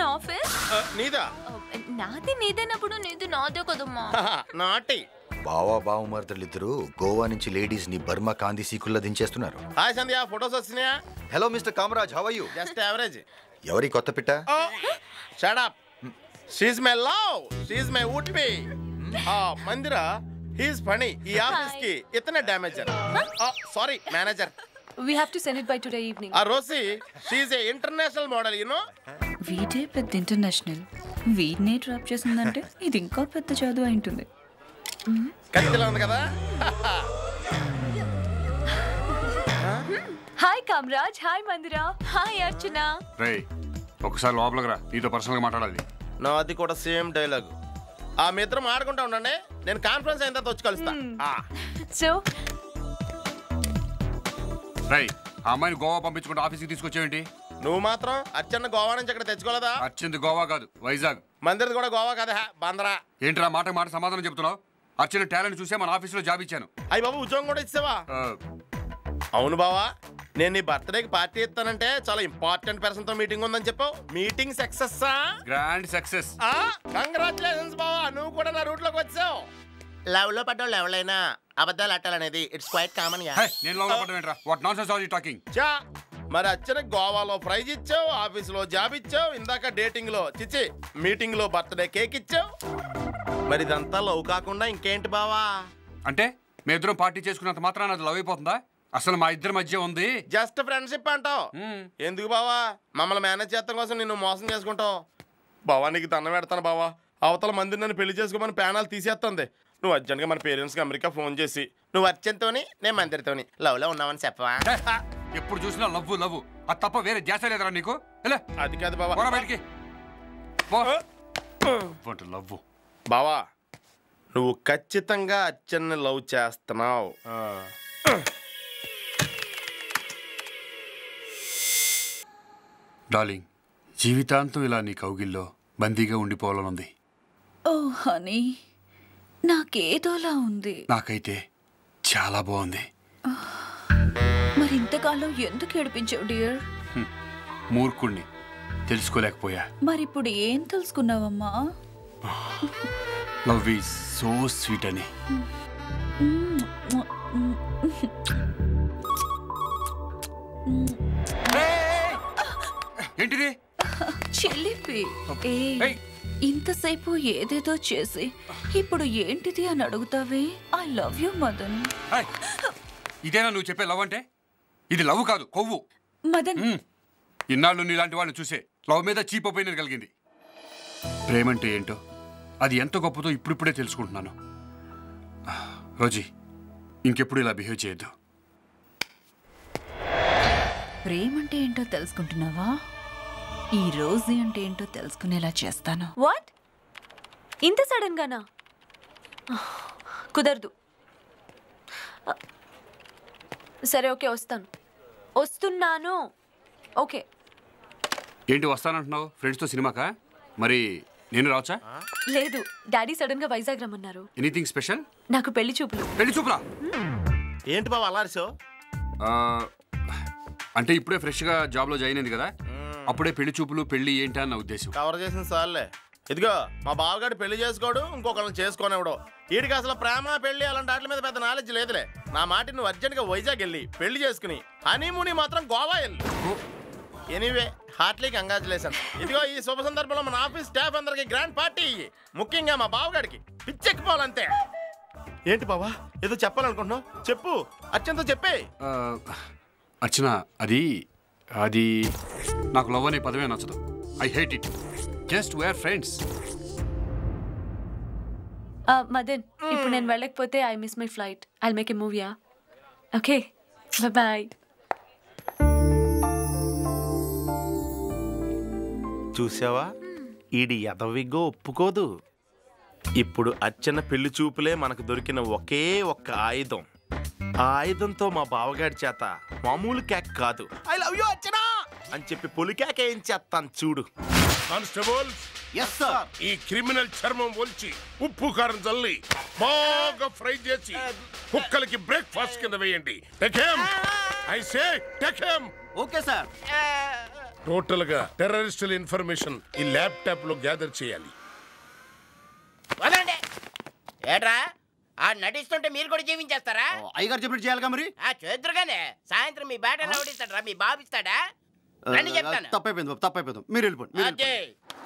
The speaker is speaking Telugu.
ఆఫీస్ ఆ, నీదా నాది నీదైనప్పుడు నీది నాదే కదమ్మా నాటి బావా బావమర్దలిద్దరూ గోవా నుంచి లేడీస్ ని బర్మా కాంతి సీకుల్లా దించేస్తున్నారు హాయ్ సంధ్య ఫొటోస్ వచ్చినాయా hello mister Kamaraj how you just average ఎవరి కొత్త పిట్ట shut up she's my love she's my would be ఆ మందిర హీస్ ఫనీ ఈ ఆఫీస్ కి ఇతనే damager sorry manager we have to send it by today evening ఆ Rosie she's a international model you know వీడే పెద్ద ఇంటర్నేషనల్ వీడినే డ్రాప్ చేసిందంటే ఇది ఇంకా పెద్ద చదువు అయి ఉంటుంది కత్తిలో ఉంది కదా hi Kamaraj hi Mandira hi Archana రేయ్ ఒకసారి లోపలికి రా నీతో పర్సనల్గా మాట్లాడాలి నాది కూడా సేమ్ డైలాగ్ ఆ మీ ఇద్దరం ఆడుకుంటా ఉండండి నేను కాన్ఫరెన్స్ అయిన తర్వాత వచ్చి కలుస్తా ఆ, సో రేయ్ ఆ అమ్మాయిని గోవా పంపించుకుంటే ఆఫీస్కి తీసుకొచ్చేవేంటి నువ్వు మాత్రం అచ్చన్న గోవా నుంచి ఇక్కడ తెచ్చుకోలేదా వచ్చింది గోవా కాదు వైజాగ్ మందిరది కూడా గోవా కదా బందరా ఏంట్రా మాట మాట సమాధానం చెప్తున్నావు వచ్చిన టాలెంట్ చూసే మన ఆఫీస్లో జాబ్ ఇచ్చాను అయ్యి బాబు ఉద్యోగం కూడా ఇచ్చావా ఆ, అవును బావా నేను నీ బర్త్డేకి పార్టీ ఇస్తానంటే చాలా ఇంపార్టెంట్ పర్సన్ తో మీటింగ్ ఉందని చెప్పావు meeting success grand success congratulations బావా నువ్వు కూడా నా రూట్ లోకి వచ్చావు లవ్ లో పడ్డావు ఎవరైనా అబద్ధాలు అట్టాలనేది it's quite common yeah hey, నేను లోపల పడ్డం ఏంట్రా what nonsense are talking చా మరి అచ్చన గోవాలో ప్రైజ్ ఇచ్చావు ఆఫీస్ లో జాబ్ ఇచ్చావు ఇందాక డేటింగ్ లో చిచి మీటింగ్ లో బర్త్డే కేక్ ఇచ్చావు మరి ఇదంతా లవ్ కాకుండా ఇంకేంటి బావా అంటే మీ ఇద్దరం పార్టీ చేసుకున్నంత మాత్రాన అది లవ్ అయిపోతుందా అసలు మా ఇద్దరి మధ్య ఉంది జస్ట్ ఫ్రెండ్షిప్ అంటావు మ్మ్. ఎందుకు బావా మమ్మల్ని మేనేజ్ చేస్తాం కోసం నిన్ను మోసం చేసుకుంటావు బావా నీకు దండం పెడతాను బావా అవతల మంది నన్ను పెళ్లి చేసుకోమని ప్యానాలు తీసేస్తుంది నువ్వు అర్జెంట్గా మన పేరెంట్స్కి అమెరికా ఫోన్ చేసి నువ్వు అర్జెంట్తోని నేను మందిరితోని లవ్లో ఉన్నావని చెప్పవా హే, ఎప్పుడు చూసినా లవ్ లవ్ అది తప్ప వేరే ధ్యాస లేదురా నీకు ఎలా అది కాదు బావా పోరా బయటికి పో లవ్ బావా నువ్వు ఖచ్చితంగా అచ్చన్ని లవ్ చేస్తున్నావు డార్లింగ్ జీవితాంతం ఇలా నీ కౌగిల్లో బందీగా ఉండిపోవాలనుంది ఓ హనీ నాకేదోలా ఉంది నాకైతే చాలా బాగుంది మరి ఇంతకాలం ఎందుకు ఏడిపించావు డియర్ మూర్ఖుణ్ణి తెలుసుకోలేకపోయా మరి ఇప్పుడు ఏం తెలుసుకున్నావమ్మా లవ్ ఈజ్ సో స్వీట్ అని ఏంటిది చెల్లిపి ఏ ఏయ్. ఇంతసేపు ఏదేదో చేసి ఇప్పుడు ఏంటిది అని అడుగుతావే ఐ లవ్ యూ మదన్ ఏయ్, ఇదేనా నువ్వు చెప్పే లవ్ అంటే ఇది లవ్ కాదు కొవ్వు మదన్ మ్మ్. ఇన్నాళ్ళు నీలాంటి వాళ్ళని చూసే లవ్ మీద చీప్ ఒపీనియన్ కలిగింది ప్రేమంటే ఏంటో అది ఎంత గొప్పదో ఇప్పుడిప్పుడే తెలుసుకుంటున్నాను రోజీ ఇంకెప్పుడు ఇలా బిహేవ్ చేయొద్దు ప్రేమంటే ఏంటో తెలుసుకుంటున్నావా ఈ రోజు అంటే ఏంటో తెలుసుకునేలా చేస్తాను వాట్ ఇంత సడన్ గానా కుదరదు సరే ఓకే వస్తాను వస్తున్నాను ఓకే ఏంటి వస్తానంటున్నావు ఫ్రెండ్స్తో సినిమాకా మరి నేను రావచ్చా లేదు డాడీ సడన్ గా వైజాగ్ రమ్మన్నారు ఎనీథింగ్ స్పెషల్ నాకు పెళ్లి చూపులు పెళ్లి చూపురా ఏంటి బావా అల్లారిసో ఆ, అంటే ఇప్పుడే ఫ్రెష్గా జాబ్లో జాయిన్ అయింది కదా అప్పుడే పెళ్లి చూపులు పెళ్లి ఏంటి అని నా ఉద్దేశం కవర్ చేసిన సార్లే ఇదిగో మా బావగాడు పెళ్లి చేసుకోడు ఇంకొకరిని చేసుకోనివ్వడు వీడికి అసలు ప్రేమ పెళ్లి అలాంటి వాటి మీద పెద్ద నాలెడ్జ్ లేదులే నా మాట నువ్వు అర్జెంట్గా వైజాగ్ వెళ్ళి పెళ్లి చేసుకుని హనీమూని మాత్రం గోవా వెళ్ళి ఎనీవే హార్ట్లీ కంగ్రాచులేషన్ ఇదిగో ఈ శుభ సందర్భంలో మన ఆఫీస్ స్టాఫ్ అందరికి గ్రాండ్ పార్టీ ఇయ్యి. ముఖ్యంగా మా బావగాడికి పిచ్చెక్కిపోవాలంతే ఏంటి బావా ఏదో చెప్పాలనుకుంటున్నావు చెప్పు అత్యంత చెప్పే ఆ, అర్చన అది అది నాకు లవ్ అనే పదమే నచ్చదు I hate it just we're friends Madan ఇప్పుడు నేను వెళ్ళకపోతే I miss my flight I make a మూవీయా ఓకే బాయ్ చూసావా ఈడి ఎదవిగో ఒప్పుకోదు ఇప్పుడు అచ్చన పెళ్లి చూపులే మనకు దొరికిన ఒకే ఒక్క ఆయుధం ఆ ఆయుధంతో మా బావగాడి చేత మామూలు కేక్ కాదు ఐ లవ్ యూ అచ్చనా అని చెప్పి పొలి కేక్ ఏం చేస్తాను చూడు కానిస్టేబుల్ ఈ క్రిమినల్ చర్మం ఒలిచి ఉప్పు కారం చల్లి బాగా ఫ్రై చేసి కుక్కలకి బ్రేక్ఫాస్ట్ కింద వేయండి take 'em I say take 'em okay sir total గా టెర్రరిస్టుల ఇన్ఫర్మేషన్ ఈ ల్యాప్టాప్ లో గ్యాదర్ చేయాలి వదండి ఏట్రా ఆ నటిస్తుంటే మీరు కూడా జీవించేస్తారా అయ్యగారు చెప్పినట్టు చేయాలిగా మరి ఆ చేద్దరుగానే సాయంత్రం మీ బేట ఎవడిస్తాడరా మీ బాబు ఇస్తాడా రండి చెప్తాను తప్పైపోయింది బాబు తప్పైపోయింది మీరు వెళ్ళిపోండి మీరు అదే వెళ్ళిపోండి.